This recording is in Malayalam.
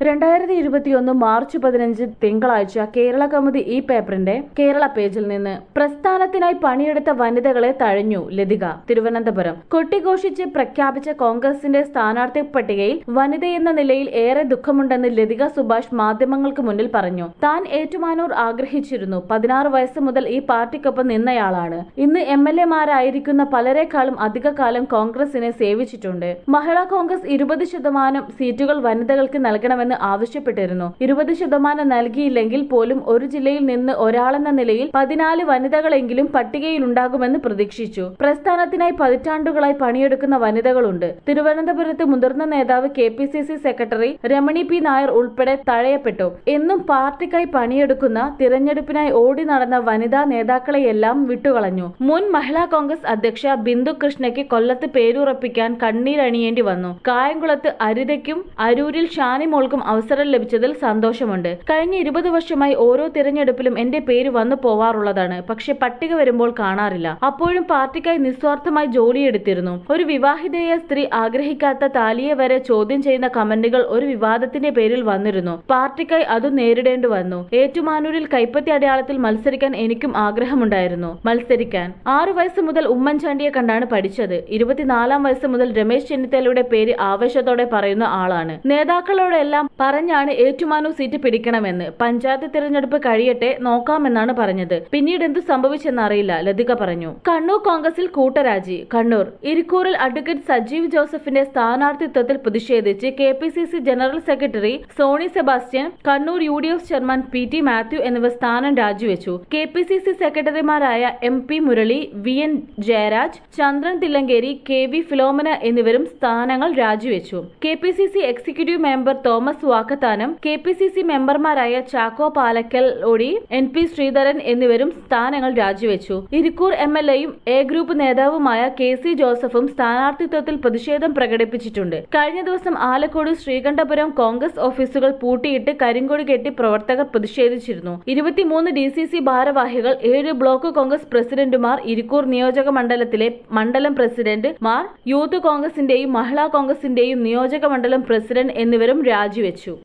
രണ്ടായിരത്തി ഇരുപത്തിയൊന്ന് മാർച്ച് പതിനഞ്ച് തിങ്കളാഴ്ച കേരള കൗമുദി ഈ പേപ്പറിന്റെ കേരള പേജിൽ നിന്ന് പ്രസ്ഥാനത്തിനായി പണിയെടുത്ത വനിതകളെ തഴഞ്ഞു ലതിക തിരുവനന്തപുരം കൊട്ടിഘോഷിച്ച് പ്രഖ്യാപിച്ച കോൺഗ്രസിന്റെ സ്ഥാനാർത്ഥി പട്ടികയിൽ വനിതയെന്ന നിലയിൽ ഏറെ ദുഃഖമുണ്ടെന്ന് ലതിക സുഭാഷ് മാധ്യമങ്ങൾക്ക് മുന്നിൽ പറഞ്ഞു താൻ ഏറ്റുമാനൂർ ആഗ്രഹിച്ചിരുന്നു പതിനാറ് വയസ്സ് മുതൽ ഈ പാർട്ടിക്കൊപ്പം നിന്നയാളാണ് ഇന്ന് എം എൽ എമാരായിരിക്കുന്ന പലരെക്കാളും അധികകാലം കോൺഗ്രസിനെ സേവിച്ചിട്ടുണ്ട് മഹിളാ കോൺഗ്രസ് ഇരുപത് ശതമാനം സീറ്റുകൾ വനിതകൾക്ക് നൽകണമെന്ന് ആവശ്യപ്പെട്ടിരുന്നു ഇരുപത് ശതമാനം നൽകിയില്ലെങ്കിൽ പോലും ഒരു ജില്ലയിൽ നിന്ന് ഒരാളെന്ന നിലയിൽ പതിനാല് വനിതകളെങ്കിലും പട്ടികയിലുണ്ടാകുമെന്ന് പ്രതീക്ഷിച്ചു പ്രസ്ഥാനത്തിനായി പതിറ്റാണ്ടുകളായി പണിയെടുക്കുന്ന വനിതകളുണ്ട് തിരുവനന്തപുരത്ത് മുതിർന്ന നേതാവ് K P C C secretary Ramani P Nair ഉൾപ്പെടെ തഴയപ്പെട്ടു എന്നും പാർട്ടിക്കായി പണിയെടുക്കുന്ന തിരഞ്ഞെടുപ്പിനായി ഓടി നടന്ന വനിതാ നേതാക്കളെയെല്ലാം വിട്ടുകളഞ്ഞു മുൻ മഹിളാ കോൺഗ്രസ് അധ്യക്ഷ ബിന്ദു കൃഷ്ണയ്ക്ക് കൊല്ലത്ത് പേരുറപ്പിക്കാൻ കണ്ണീരണിയേണ്ടി വന്നു കായംകുളത്ത് അരിതയ്ക്കും അരൂരിൽ ഷാനിമോൾക്കും അവസരം ലഭിച്ചതിൽ സന്തോഷമുണ്ട് കഴിഞ്ഞ ഇരുപത് വർഷമായി ഓരോ തിരഞ്ഞെടുപ്പിലും എന്റെ പേര് വന്നു പോവാറുള്ളതാണ് പക്ഷെ പട്ടിക വരുമ്പോൾ കാണാറില്ല അപ്പോഴും പാർട്ടിക്കായി നിസ്വാർത്ഥമായി ജോലിയെടുത്തിരുന്നു ഒരു വിവാഹിതയായ സ്ത്രീ ആഗ്രഹിക്കാത്ത താലിയെ വരെ ചോദ്യം ചെയ്യുന്ന കമന്റുകൾ ഒരു വിവാദത്തിന്റെ പേരിൽ വന്നിരുന്നു പാർട്ടിക്കായി അത് നേരിടേണ്ടി വന്നു ഏറ്റുമാനൂരിൽ കൈപ്പത്തി അടയാളത്തിൽ മത്സരിക്കാൻ എനിക്കും ആഗ്രഹമുണ്ടായിരുന്നു മത്സരിക്കാൻ ആറു വയസ്സ് മുതൽ ഉമ്മൻചാണ്ടിയെ കണ്ടാണ് പഠിച്ചത് ഇരുപത്തിനാലാം വയസ്സ് മുതൽ രമേശ് ചെന്നിത്തലയുടെ പേര് ആവേശത്തോടെ പറയുന്ന ആളാണ് നേതാക്കളോടെല്ലാം പറഞ്ഞാണ് ഏറ്റുമാനൂർ സീറ്റ് പിടിക്കണമെന്ന് പഞ്ചായത്ത് തിരഞ്ഞെടുപ്പ് കഴിയട്ടെ നോക്കാമെന്നാണ് പറഞ്ഞത് പിന്നീട് എന്തു സംഭവിച്ചെന്നറിയില്ല ലതിക പറഞ്ഞു കണ്ണൂർ കോൺഗ്രസിൽ കൂട്ടരാജി കണ്ണൂർ ഇരിക്കൂറിൽ അഡ്വക്കേറ്റ് സജീവ് ജോസഫിന്റെ സ്ഥാനാർത്ഥിത്വത്തിൽ പ്രതിഷേധിച്ച് K P C C general secretary Sony Sebastian Kannur U D F chairman P T Mathew എന്നിവർ സ്ഥാനം രാജിവെച്ചു കെ പി സി സി സെക്രട്ടറിമാരായ M P Murali V N Jayaraj Chandran Thillankeri K V Philomina എന്നിവരും സ്ഥാനങ്ങൾ രാജിവെച്ചു K P C C executive member Thomas Vakkathanam K P C C മെമ്പർമാരായ Chacko Palakkal OT N P Sreedharan എന്നിവരും സ്ഥാനങ്ങൾ രാജിവെച്ചു ഇരിക്കൂർ എം എൽ എയും എ ഗ്രൂപ്പ് നേതാവുമായ കെ സി ജോസഫും സ്ഥാനാർത്ഥിത്വത്തിൽ പ്രതിഷേധം പ്രകടിപ്പിച്ചിട്ടുണ്ട് കഴിഞ്ഞ ദിവസം ആലക്കോട് ശ്രീകണ്ഠപുരം കോൺഗ്രസ് ഓഫീസുകൾ പൂട്ടിയിട്ട് കരിങ്കൊടി കെട്ടി പ്രവർത്തകർ പ്രതിഷേധിച്ചിരുന്നു ഇരുപത്തിമൂന്ന് ഡി സി സി ഭാരവാഹികൾ ഏഴ് ബ്ലോക്ക് കോൺഗ്രസ് പ്രസിഡന്റുമാർ ഇരിക്കൂർ നിയോജക മണ്ഡലത്തിലെ മണ്ഡലം പ്രസിഡന്റ് മാർ യൂത്ത് കോൺഗ്രസിന്റെയും മഹിളാ കോൺഗ്രസിന്റെയും നിയോജക മണ്ഡലം പ്രസിഡന്റ് എന്നിവരും രാജിവെച്ചു